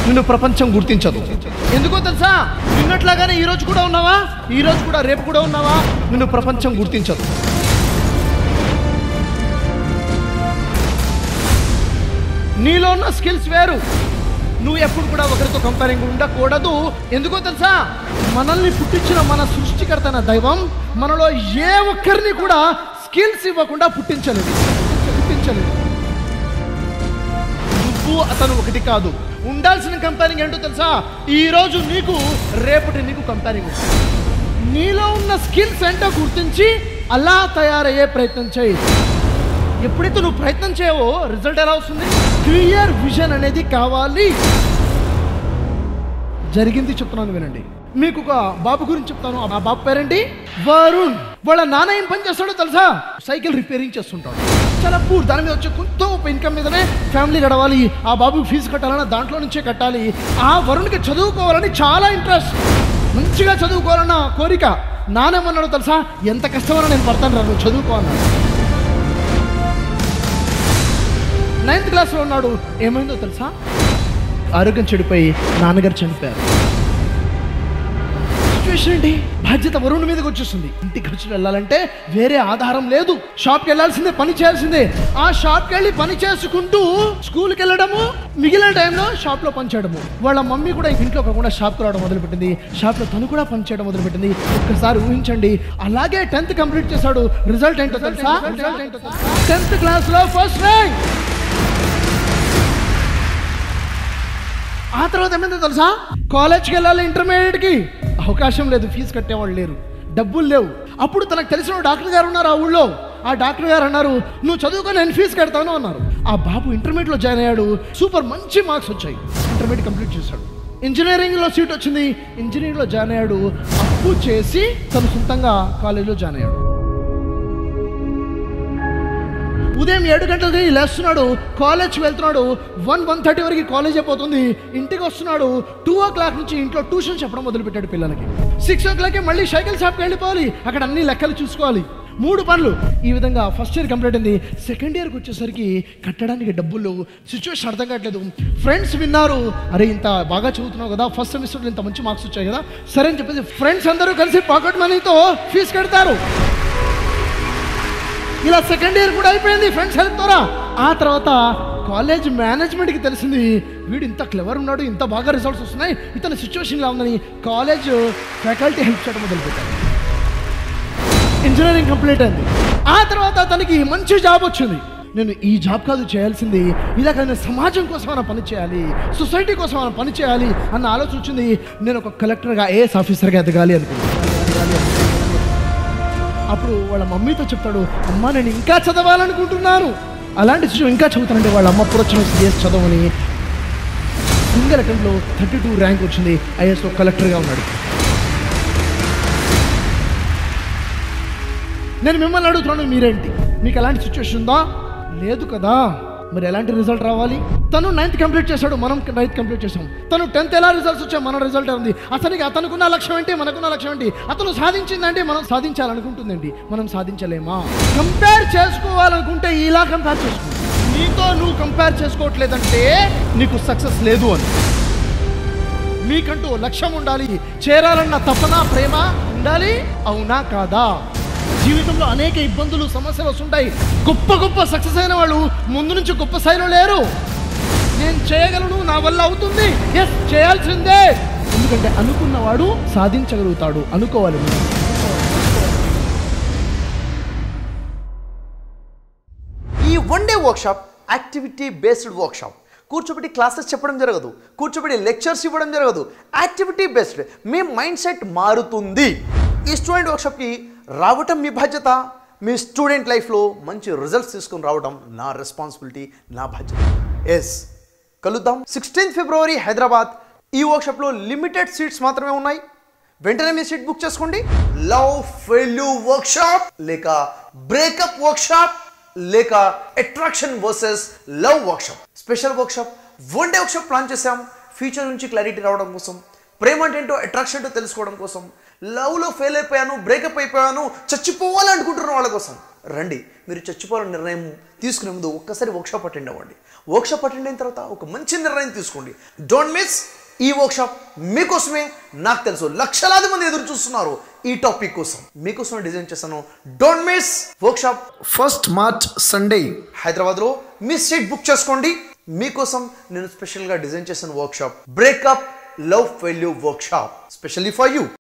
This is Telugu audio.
నిన్ను ప్రపంచం గుర్తించదు ఎందుకో తెలుసా నిన్నట్లాగానే ఈ రోజు కూడా ఉన్నావా ఈ రోజు కూడా రేపు కూడా ఉన్నావా నిన్ను ప్రపంచం గుర్తించదు నీలో ఉన్న స్కిల్స్ వేరు నువ్వు ఎప్పుడు కూడా ఒకరితో కంపేరింగ్ ఉండకూడదు ఎందుకో తెలుసా మనల్ని పుట్టించిన మన సృష్టికర్త అయిన దైవం మనలో ఏ ఒక్కరిని కూడా స్కిల్స్ ఇవ్వకుండా పుట్టించలేదు పుట్టించలేదు నువ్వు అతను ఒకటి కాదు ఉండాల్సిన కంపేరింగ్ ఏంటో తెలుసా ఈ రోజు నీకు రేపటి నీకు కంపేరింగ్ నీలో ఉన్న స్కిల్స్ ఏంటో గుర్తించి అలా తయారయ్యే ప్రయత్నం చేయి ఎప్పుడైతే నువ్వు ప్రయత్నం చేయవో రిజల్ట్ ఎలా వస్తుంది క్లియర్ విజన్ అనేది కావాలి జరిగింది చెప్తున్నాను వినండి మీకు ఒక బాబు గురించి చెప్తాను ఆ బాబు పేరేంటి వరుణ్ వాళ్ళ నాన్న ఏం పని చేస్తాడో తెలుసా సైకిల్ రిపేరింగ్ చేస్తుంటాడు చాలా పూర్ దాని మీద వచ్చే కొంత ఇన్కమ్ మీదనే ఫ్యామిలీ గడవాలి ఆ బాబుకి ఫీజు కట్టాలన్నా దాంట్లో నుంచే కట్టాలి ఆ వరుణ్కి చదువుకోవాలని చాలా ఇంట్రెస్ట్ మంచిగా చదువుకోవాలన్న కోరిక నానేమన్నాడు తెలుసా ఎంత కష్టమైనా నేను పడతాను రా నువ్వు చదువుకో అన్నాడు నైన్త్ క్లాస్లో ఉన్నాడు ఏమైందో తెలుసా ఆరోగ్యం చెడిపోయి నాన్నగారు చనిపోయారు సిచ్యువేషన్ ఏంటి బాధ్యత వరుణ్ మీదకి వచ్చేస్తుంది ఇంటి ఖర్చులు వెళ్ళాలంటే వేరే ఆధారం లేదు షాప్కి వెళ్ళాల్సిందే పని చేయాల్సిందే ఆ షాప్కి వెళ్ళి పని చేసుకుంటూ స్కూల్కి వెళ్ళడము మిగిలిన టైంలో షాప్లో పని చేయడము వాళ్ళ మమ్మీ కూడా ఇంట్లో కాకుండా షాప్కి రావడం మొదలుపెట్టింది షాప్లో తను కూడా పని చేయడం మొదలుపెట్టింది ఒక్కసారి ఊహించండి అలాగే టెన్త్ కంప్లీట్ చేశాడు రిజల్ట్ ఏంటో తెలుసా టెన్త్ క్లాస్లో ఫస్ట్ ర్యాంక్ ఆ తర్వాత ఏమైందో తెలుసా కాలేజ్కి వెళ్ళాలి ఇంటర్మీడియట్కి అవకాశం లేదు ఫీజు కట్టేవాళ్ళు లేరు డబ్బులు లేవు అప్పుడు తనకు తెలిసిన డాక్టర్ గారు ఉన్నారు ఆ ఊళ్ళో ఆ డాక్టర్ గారు అన్నారు నువ్వు చదువుకొని నేను ఫీజు కడతాను అన్నారు ఆ బాబు ఇంటర్మీడియట్లో జాయిన్ అయ్యాడు సూపర్ మంచి మార్క్స్ వచ్చాయి ఇంటర్మీడియట్ కంప్లీట్ చేశాడు ఇంజనీరింగ్లో సీట్ వచ్చింది ఇంజనీరింగ్లో జాయిన్ అయ్యాడు అప్పు చేసి తను సొంతంగా కాలేజీలో జాయిన్ అయ్యాడు ఉదయం ఏడు గంటలకి లేస్తున్నాడు కాలేజ్కి వెళ్తున్నాడు వన్ వన్ థర్టీ వరకు కాలేజ్ అయిపోతుంది ఇంటికి వస్తున్నాడు టూ ఓ క్లాక్ నుంచి ఇంట్లో ట్యూషన్ చెప్పడం మొదలుపెట్టాడు పిల్లలకి సిక్స్ ఓ క్లాక్కి మళ్ళీ సైకిల్ షాప్కి వెళ్ళిపోవాలి అక్కడ అన్ని లెక్కలు చూసుకోవాలి మూడు పనులు ఈ విధంగా ఫస్ట్ ఇయర్ కంప్లీట్ అయింది సెకండ్ ఇయర్కి వచ్చేసరికి కట్టడానికి డబ్బులు సిచ్యువేషన్ అర్థం కావట్లేదు ఫ్రెండ్స్ విన్నారు అరే ఇంత బాగా చదువుతున్నావు కదా ఫస్ట్ సెమిస్టర్లో ఇంత మంచి మార్క్స్ వచ్చాయి కదా సరే అని చెప్పేసి ఫ్రెండ్స్ అందరూ కలిసి పాకెట్ మనీతో ఫీజు కడతారు ఇలా సెకండ్ ఇయర్ కూడా అయిపోయింది ఫ్రెండ్స్ హెల్ప్ ద్వారా ఆ తర్వాత కాలేజ్ మేనేజ్మెంట్కి తెలిసింది వీడు ఇంత క్లెవర్ ఉన్నాడు ఇంత బాగా రిజల్ట్స్ వస్తున్నాయి ఇతని సిచ్యువేషన్ ఇలా ఉందని కాలేజ్ ఫ్యాకల్టీ హెల్ప్ చేయడం మొదలుపెట్టారు ఇంజనీరింగ్ కంప్లీట్ అయింది ఆ తర్వాత తనకి మంచి జాబ్ వచ్చింది నేను ఈ జాబ్ కాదు చేయాల్సింది ఇలాగ నేను సమాజం కోసం అన్న పని చేయాలి సొసైటీ కోసం అన్న పని చేయాలి అన్న ఆలోచన వచ్చింది నేను ఒక కలెక్టర్గా ఏఎస్ ఆఫీసర్గా ఎదగాలి అనుకున్నాను ఎదగాలి అనుకున్నాను. అప్పుడు వాళ్ళ మమ్మీతో చెప్తాడు అమ్మ నేను ఇంకా చదవాలనుకుంటున్నాను అలాంటి సిచ్యువేషన్ ఇంకా చదువుతానంటే వాళ్ళ అమ్మ పురొచ్చిన సిఎస్ చదవని సింగిల్ అటెంప్ట్లో థర్టీ టూ ర్యాంక్ వచ్చింది ఐఎస్ఓ కలెక్టర్గా ఉన్నాడు నేను మిమ్మల్ని అడుగుతున్నాను మీరేంటి మీకు ఎలాంటి సిచ్యువేషన్ ఉందా లేదు కదా మరి ఎలాంటి రిజల్ట్ రావాలి తను నైన్త్ కంప్లీట్ చేశాడు మనం నైన్త్ కంప్లీట్ చేసాం తను టెన్త్ ఎలా రిజల్ట్స్ వచ్చాయి మన రిజల్ట్ ఉంది అతనికి అతనుకున్న లక్ష్యం ఏంటి మనకున్న లక్ష్యం ఏంటి అతను సాధించిందంటే మనం సాధించాలనుకుంటుందండి మనం సాధించలేమా కంపేర్ చేసుకోవాలనుకుంటే ఇలా కంపేర్ చేసుకో నీతో నువ్వు కంపేర్ చేసుకోవట్లేదంటే నీకు సక్సెస్ లేదు అని మీకంటూ లక్ష్యం ఉండాలి చేరాలన్న తపన ప్రేమ ఉండాలి అవునా కాదా జీవితంలో అనేక ఇబ్బందులు సమస్యలు వస్తుంటాయి గొప్ప గొప్ప సక్సెస్ అయిన వాళ్ళు ముందు నుంచి గొప్ప స్థాయిలో లేరు నేను చేయగలను నా వల్ల అవుతుంది ఎస్ చేయాల్సిందే ఎందుకంటే అనుకున్నవాడు సాధించగలుగుతాడు అనుకోవాలి మనం. ఈ one day workshop activity based workshop కూర్చోబెట్టి క్లాసెస్ చెప్పడం జరగదు కూర్చోబెట్టి లెక్చర్స్ ఇవ్వడం జరగదు యాక్టివిటీ బేస్డ్ మీ మైండ్ సెట్ మారుతుంది ఈ స్టూడెంట్ వర్క్షాప్కి రావటం మీ బాధ్యత మీ స్టూడెంట్ లైఫ్లో మంచి రిజల్ట్స్ తీసుకొని రావడం నా రెస్పాన్సిబిలిటీ నా బాధ్యత ఎస్ కలుద్దాం సిక్స్టీన్త్ ఫిబ్రవరి హైదరాబాద్ ఈ వర్క్షాప్లో లిమిటెడ్ సీట్స్ మాత్రమే ఉన్నాయి వెంటనే మీ సీట్ బుక్ చేసుకోండి లవ్ ఫెయిల్యూ వర్క్షాప్ లేక బ్రేకప్ వర్క్షాప్ లేక attraction versus love workshop special workshop one day workshop plan చేసాం ఫ్యూచర్ నుంచి క్లారిటీ రావడం కోసం ప్రేమ అంటే ఏంటో అట్రాక్షన్ ఏంటో తెలుసుకోవడం కోసం లవ్లో ఫెయిల్ అయిపోయాను బ్రేకప్ అయిపోయాను చచ్చిపోవాలనుకుంటున్న వాళ్ళ కోసం రండి మీరు చచ్చిపోవాలని నిర్ణయం తీసుకునే ముందు ఒక్కసారి వర్క్షాప్ అటెండ్ అవ్వండి వర్క్షాప్ అటెండ్ అయిన తర్వాత ఒక మంచి నిర్ణయం తీసుకోండి డోంట్ మిస్ ఈ వర్క్షాప్ మీకోసమే నాకు తెలుసు లక్షలాది మంది ఎదురు చూస్తున్నారు ఈ టాపిక్ కోసం మీకోసమే డిజైన్ చేశాను don't miss workshop first March Sunday హైదరాబాద్లో మీ సీట్ బుక్ చేసుకోండి మీకోసం నేను స్పెషల్గా డిజైన్ చేసిన workshop breakup love failure workshop specially for you